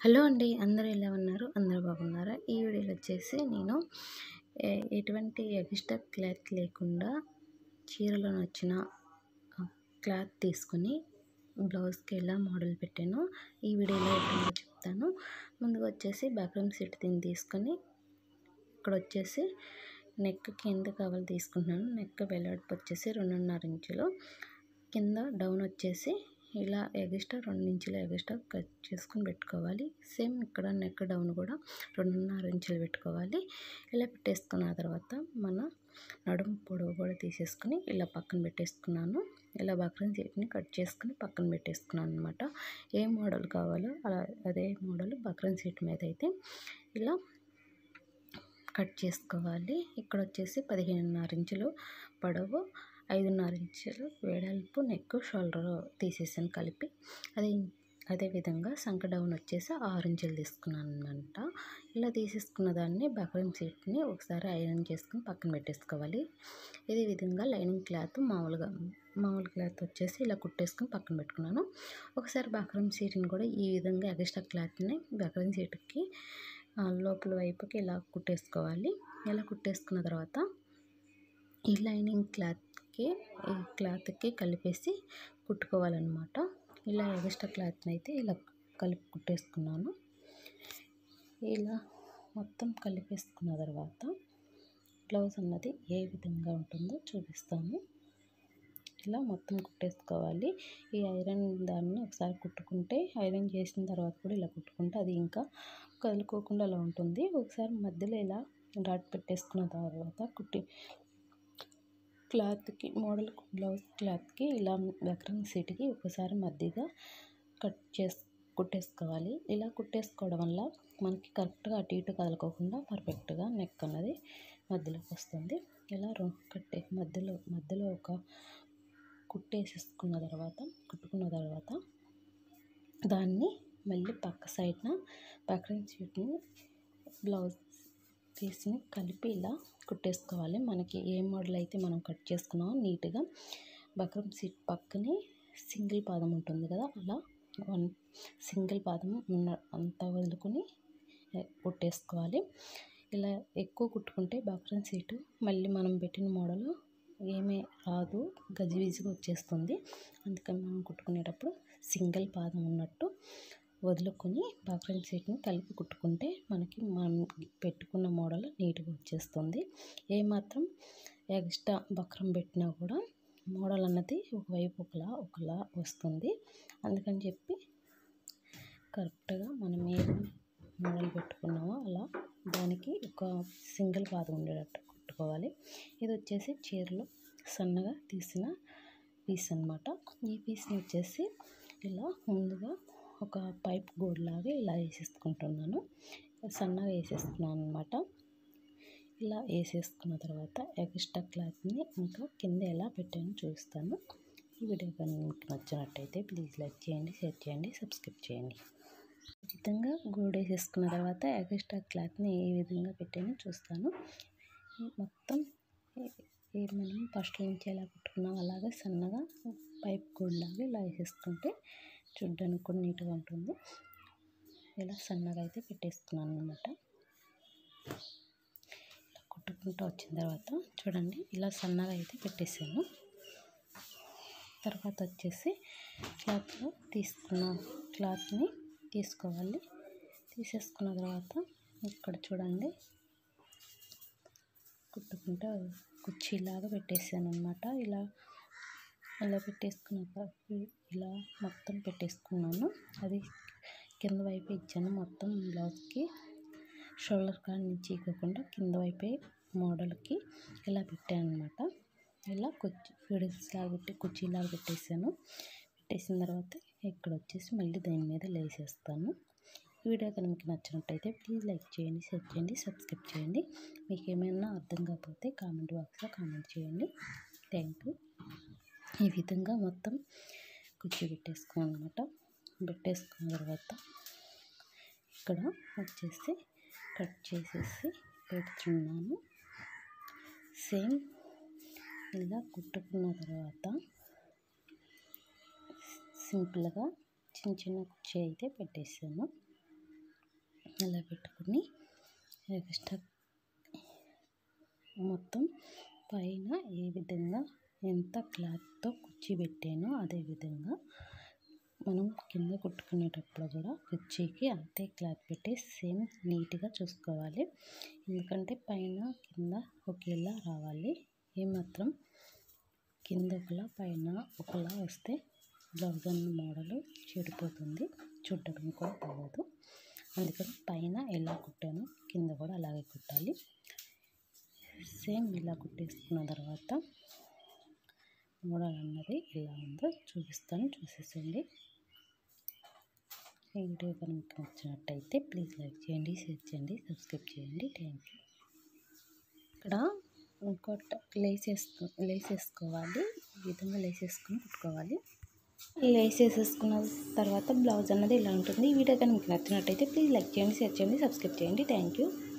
hello అండి అందరూ ఎలా ఉన్నారు అందరూ బాగున్నారా ఈ వీడియోలో వచ్చేసి నేను ఏ- ఎటువంటి ఎక్స్ట్రా క్లాత్ లేకుండా చీరలో వచ్చిన క్లాత్ తీసుకుని బ్లౌజ్కి ఎలా మోడల్ పెట్టానో ఈ వీడియోలో ఎట్లా చెప్తాను ముందుగా వచ్చేసి బ్యాక్గ్రౌండ్ సెట్ దీన్ని తీసుకొని ఇక్కడ వచ్చేసి నెక్ కింద కావాలి తీసుకుంటున్నాను నెక్ వెడల్పు వచ్చేసి రెండున్నర ఇంచులు కింద డౌన్ వచ్చేసి ఇలా ఎగస్ట్రా రెండు ఇంచుల ఎగస్ట్రా కట్ చేసుకొని పెట్టుకోవాలి సేమ్ ఇక్కడ నెక్ డౌన్ కూడా రెండున్నర ఇంచులు పెట్టుకోవాలి ఇలా పెట్టేసుకున్న తర్వాత మన నడుము పొడవు కూడా తీసేసుకుని ఇలా పక్కన పెట్టేసుకున్నాను ఇలా బక్రం సీట్ని కట్ చేసుకుని పక్కన పెట్టేసుకున్నాను అనమాట ఏ మోడల్ కావాలో అలా అదే మోడల్ బక్రం సీట్ మీద అయితే ఇలా కట్ చేసుకోవాలి ఇక్కడ వచ్చేసి పదిహేనున్నర ఇంచులు పొడవు ఐదున్నర ఇంచులు వెడల్పు నెక్ షోల్డర్ తీసేసాను కలిపి అదే అదే విధంగా సంక డౌన్ వచ్చేసి ఆరు ఇంచులు తీసుకున్నాను అనమాట ఇలా తీసేసుకున్న దాన్ని బక్రం సీట్ని ఒకసారి ఐరన్ చేసుకుని పక్కన పెట్టేసుకోవాలి ఇదే విధంగా లైనింగ్ క్లాత్ మామూలుగా మామూలు క్లాత్ వచ్చేసి ఇలా కుట్టేసుకుని పక్కన పెట్టుకున్నాను ఒకసారి బక్రం సీట్ని కూడా ఈ విధంగా ఎక్స్ట్రా క్లాత్ని బక్రం సీట్కి ఆ, లోపల వైపుకి ఇలా కుట్టేసుకోవాలి ఇలా కుట్టేసుకున్న తర్వాత ఈ లైనింగ్ క్లాత్కి ఈ క్లాత్కి కలిపేసి కుట్టుకోవాలన్నమాట ఇలా ఎక్స్ట్రా క్లాత్ని అయితే ఇలా కలిపి కుట్టేసుకున్నాను ఇలా మొత్తం కలిపేసుకున్న తర్వాత బ్లౌజ్ అన్నది ఏ విధంగా ఉంటుందో చూపిస్తాను ఇలా మొత్తం కుట్టేసుకోవాలి ఈ ఐరన్ దాన్ని ఒకసారి కుట్టుకుంటే ఐరన్ చేసిన తర్వాత కూడా ఇలా కుట్టుకుంటే అది ఇంకా కదులుకోకుండా అలా ఉంటుంది ఒకసారి మధ్యలో ఇలా డాట్ పెట్టేసుకున్న తర్వాత కుట్టి క్లాత్కి మోడల్ బ్లౌజ్ క్లాత్కి ఇలా బక్రం సీట్కి ఒకసారి మధ్యగా కట్ చేసి కుట్టేసుకోవాలి ఇలా కుట్టేసుకోవడం వల్ల మనకి కరెక్ట్గా అటు ఇటు కదలకోకుండా పర్ఫెక్ట్గా నెక్ అన్నది మధ్యలోకి వస్తుంది ఇలా రొ కట్టే మధ్యలో మధ్యలో ఒక కుట్టేసేసుకున్న తర్వాత కుట్టుకున్న తర్వాత దాన్ని మళ్ళీ పక్క సైడ్న పక్కన సీట్ని బ్లౌజ్ పీస్ని కలిపి ఇలా కుట్టేసుకోవాలి మనకి ఏ మోడల్ అయితే మనం కట్ చేసుకున్నామో నీట్గా బక్రం సీట్ పక్కనే సింగిల్ పాదం ఉంటుంది కదా అలా వన్ సింగిల్ పాదం ఉన్న అంతా వదులుకొని ఎ- కుట్టేసుకోవాలి ఇలా ఎక్కువ కుట్టుకుంటే బక్రం సీటు మళ్ళీ మనం పెట్టిన మోడల్ ఏమీ రాదు గజిబిజిగా వచ్చేస్తుంది అందుకని మనం కుట్టుకునేటప్పుడు సింగిల్ పాదం ఉన్నట్టు వదులుకొని బక్రం సీట్ని కలిపి కుట్టుకుంటే మనకి మనం పెట్టుకున్న మోడల్ నీట్గా వచ్చేస్తుంది ఏమాత్రం ఎక్స్ట్రా బక్రం పెట్టినా కూడా మోడల్ అన్నది ఒకవైపు ఒకలా ఒకలా వస్తుంది అందుకని చెప్పి కరెక్ట్గా మనం ఏ మోడల్ పెట్టుకున్నామో అలా దానికి ఒక సింగిల్ పాదం ఉండేటట్టు కుట్టుకోవాలి ఇది వచ్చేసి చీరలో సన్నగా తీసిన పీస్ అన్నమాట ఈ పీస్ని వచ్చేసి ఇలా ముందుగా ఒక పైప్ గోడ్లాగా ఇలా వేసేసుకుంటున్నాను సన్నగా వేసేసుకున్నాను అనమాట ఇలా వేసేసుకున్న తర్వాత ఎక్స్ట్రా క్లాత్ని ఇంకా కింద ఎలా పెట్టానో చూస్తాను ఈ వీడియో కానీ మీకు నచ్చినట్టయితే ప్లీజ్ లైక్ చేయండి షేర్ చేయండి సబ్స్క్రైబ్ చేయండి ఈ విధంగా గోడ వేసేసుకున్న తర్వాత ఎక్స్ట్రా క్లాత్ని ఏ విధంగా పెట్టానో చూస్తాను ఈ మొత్తం ఏ- ఏ మనం ఫస్ట్ నుంచి ఎలా కుట్టుకున్నాం అలాగే సన్నగా పైప్ గోడ్లాగా ఇలా వేసేసుకుంటే చూడ్డానికి కూడా నీట్గా ఉంటుంది ఇలా సన్నగా అయితే పెట్టేసుకున్నాను అనమాట ఇలా కుట్టుకుంటూ వచ్చిన తర్వాత చూడండి ఇలా సన్నగా అయితే పెట్టేసాను తర్వాత వచ్చేసి క్లాత్లో తీసుకున్న క్లాత్ని తీసుకోవాలి తీసేసుకున్న తర్వాత ఇక్కడ చూడండి కుట్టుకుంటూ కుర్చీలాగా పెట్టేసాను అనమాట ఇలా ఇలా పెట్టేసుకున్నాక ఇలా మొత్తం పెట్టేసుకున్నాను అది కింద వైపు ఇచ్చాను మొత్తం బ్లౌజ్కి షోల్డర్ కాడ నుంచి ఇవ్వకుండా కింద వైపే మోడల్కి ఇలా పెట్టాను అనమాట ఇలా కుర్చీ ఫీడిల్స్ లాగా పెట్టి కుర్చీలాగా పెట్టేసాను పెట్టేసిన తర్వాత ఇక్కడ వచ్చేసి మళ్ళీ దాని మీద లేసేస్తాను ఈ వీడియో కనుక మీకు నచ్చినట్టయితే ప్లీజ్ లైక్ చేయండి షేర్ చేయండి సబ్స్క్రైబ్ చేయండి మీకు ఏమైనా అర్థం కాకపోతే కామెంట్ బాక్స్లో కామెంట్ చేయండి థ్యాంక్ యూ ఈ విధంగా మొత్తం కుర్చీ పెట్టేసుకున్నాను అనమాట పెట్టేసుకున్న తర్వాత ఇక్కడ వచ్చేసి కట్ చేసేసి పెడుతున్నాను సేమ్ ఇలా కుట్టుకున్న తర్వాత సింపుల్గా చిన్న చిన్న కుర్చీ అయితే పెట్టేసాను అలా పెట్టుకుని ఎక్స్ట్రా మొత్తం పైన ఏ విధంగా ఎంత క్లాత్తో కుర్చీ పెట్టానో అదే విధంగా మనం కింద కుట్టుకునేటప్పుడు కూడా కుర్చీకి అంతే క్లాత్ పెట్టి సేమ్ నీట్గా చూసుకోవాలి ఎందుకంటే పైన కింద ఒకేలా రావాలి ఏమాత్రం కింద ఒకలా పైన ఒకలా వస్తే బ్లౌజ్ అన్న మోడల్ చెడిపోతుంది చూడడానికి కూడా బాగోదు అందుకని పైన ఎలా కుట్టానో కింద కూడా అలాగే కుట్టాలి సేమ్ ఇలా కుట్టేసుకున్న తర్వాత మోడల్ అన్నది ఎలా ఉందో చూపిస్తాను చూసేసండి ఈ వీడియో కనుక మీకు నచ్చినట్టయితే ప్లీజ్ లైక్ చేయండి షేర్ చేయండి సబ్స్క్రైబ్ చేయండి థ్యాంక్ యూ ఇక్కడ ఇంకోటి లేస్ వేసుకో లేస్ వేసుకోవాలి ఈ విధంగా లేస్ వేసుకొని కుట్టుకోవాలి లేస్ వేసేసుకున్న తర్వాత బ్లౌజ్ అన్నది ఇలా ఉంటుంది ఈ వీడియో కనుక మీకు నచ్చినట్టయితే ప్లీజ్ లైక్ చేయండి షేర్ చేయండి సబ్స్క్రైబ్ చేయండి థ్యాంక్ యూ